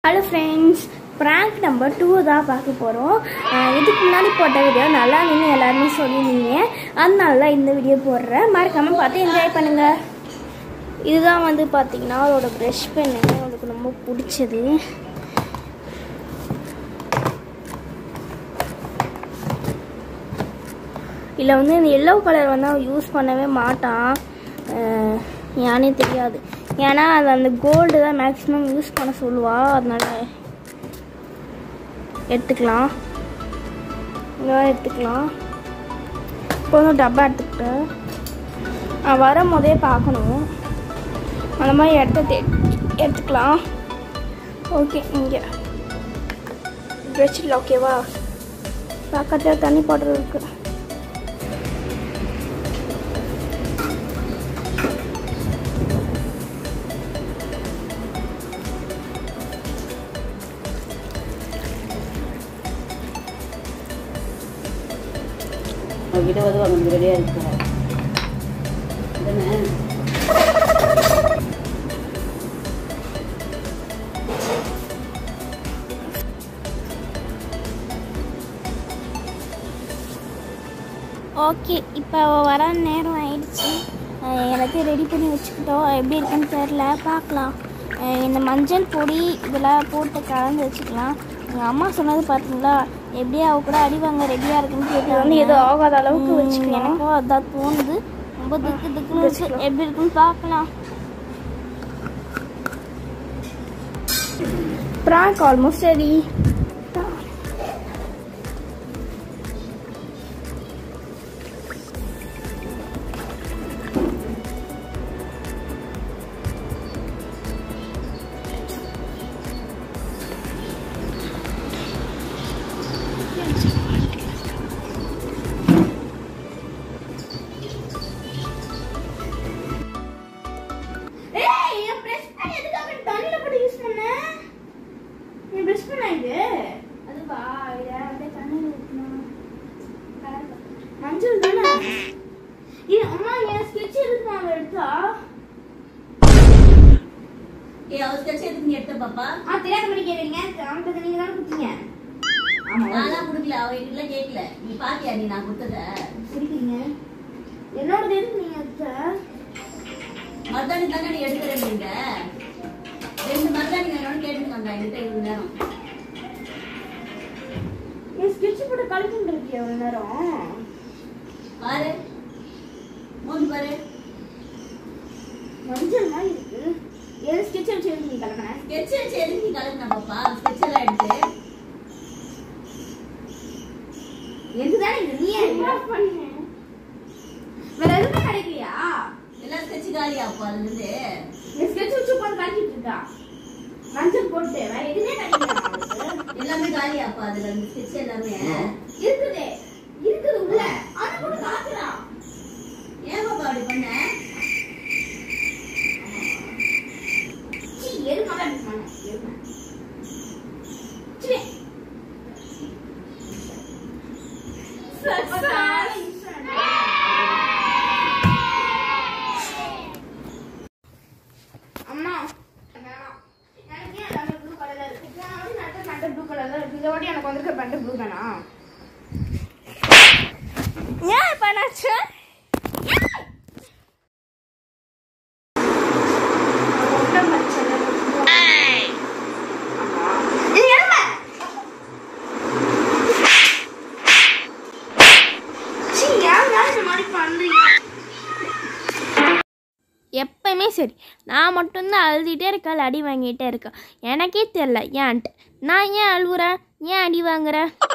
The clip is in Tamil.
Hello friends prank number two தான் பார்க்க போகிறோம் இதுக்கு முன்னாடி போட்ட வீடியோ நல்லா நின்று எல்லாருமே சொல்லியிருந்தீங்க அதனால தான் இந்த வீடியோ போடுறேன் மறக்காமல் பார்த்து என்ஜாய் பண்ணுங்கள் இதுதான் வந்து பார்த்தீங்கன்னா அதோட ப்ரஷ் பென்னு உங்களுக்கு ரொம்ப பிடிச்சது இதில் வந்து இந்த எல்லோ கலர் வந்து அவன் யூஸ் பண்ணவே மாட்டான் அஹ் ஏன்னே தெரியாது ஏன்னா அது அந்த கோல்டு தான் மேக்ஸிமம் யூஸ் பண்ண சொல்லுவா அதனால எடுத்துக்கலாம் இந்த மாதிரி எடுத்துக்கலாம் இப்போ வந்து டப்பா எடுத்துக்கிட்டேன் நான் வரும் போதே பார்க்கணும் அந்த மாதிரி இடத்த தே- எடுத்துக்கலாம் ஓகே இங்கே ட்ரெஸ்ஸில் ஓகேவா பக்கத்தில் தண்ணி பாட்டில் இருக்குது அவகிட்ட வந்து அவங்க ரெடியாக இருக்கிறார் தானே ஓகே இப்போ வர நேரம் ஆயிடுச்சு அஹ் எல்லாத்தையும் ரெடி பண்ணி வச்சுக்கிட்டோம் எப்படி இருக்குன்னு தெரில பார்க்கலாம் அஹ் இந்த மஞ்சள் பொடி இதெல்லாம் போட்டு கலந்து வச்சுக்கலாம் எங்கள் அம்மா சொன்னது பார்த்தீங்களா எப்படியா அவ கூட அடி வாங்க ரெடியாக இருக்குன்னு கேட்டு வந்து எதுவும் ஆகாத அளவுக்கு வச்சுக்கலாம் எனக்கும் அதான் தோணுது ரொம்ப திக்கு திக்குன்னு இருக்கு எப்படி இருக்குன்னு பார்க்கலாம் ப்ராங்க் ஆல்மோஸ்ட் ரெடி ஏய் என் பிரஷ் பண்ண எதுக்காக தண்ணில போட்டு யூஸ் பண்ண என் பிரஷ் பண்ண இது அதுவா இத அப்படியே தண்ணில ஊத்தணும் மஞ்சள் தானே இது அம்மா என் ஸ்கெட்ச் எதுக்கு நான் எடுத்தா ஏ அவ ஸ்கெட்ச் எதுக்கு நீ எடுத்த பாப்பா ஆ தெரியாத மாதிரி கேக்குறீங்க அவனுக்கு நீங்க தானே கொடுத்தீங்க ஆமா நான்லாம் கொடுக்கல அவ என்கிட்ட கேட்கல நீ பாத்தியா நீ நான் கொடுத்தத சிரிக்கிறீங்க என்னோடது எதுக்கு நீங்க எடுத்த மருதாணி தானே நீ எடுக்கிறேன் நீங்க ரெண்டு மருதாணி வேணும்னு கேட்டுட்டு வந்தா என்கிட்ட இவ்வளவு நேரம் என் ஸ்கெட்ச் போட்டு கலக்கிட்டு இருக்கியா ஒரு நேரம் பாரு மூணு பாரு மஞ்சள் மாதிரி இருக்கு எது ஸ்கெட்ச் வச்சு எதுக்கு நீ கலக்கின ஸ்கெட்ச் வச்சு எதுக்கு நீ கலக்குன பாப்பா ஸ்கெட்ச் எல்லாம் எடுத்து எதுதானே இது நீ பண்ண வேற எதுவுமே கிடைக்கலையா எல்லாம் ஸ்கெட்ச் காலியா அப்போ அதுல இருந்து இந்த ஸ்கெட்ச் வச்சு உட்காந்து கலக்கிட்டு இருக்கா மஞ்சள் போட்டு வேற எதுவுமே கிடைக்கலையா அவளுக்கு? எல்லாமே காலியா அப்போ அதுல இருந்து ஸ்கெட்ச் எல்லாமே இருக்குதே இருக்குது உள்ள ஆனா கூட கலக்குறான் ஏன் பாப்பா அப்படி பண்ண சீ எருமை தான் இப்படி பண்ண எருமை சீ அம்மா எனக்கு ஏன் எல்லாமே ப்ளூ கலர்ல இருக்கு போன வாட்டி நட்ட நட்ட ப்ளூ கலர்ல இருக்கு இந்த வாட்டி எனக்கு வந்திருக்க பேண்ட் ப்ளூ தானா ஏன் பண்ணாச்சு எப்பயுமே சரி நான் மட்டும்தான் அழுதுகிட்டே இருக்கேன் அடி வாங்கிட்டே இருக்கேன் எனக்கே தெரில ஏன்ட்டு நான் ஏன் அழுகுறேன் ஏன் அடி வாங்குறேன்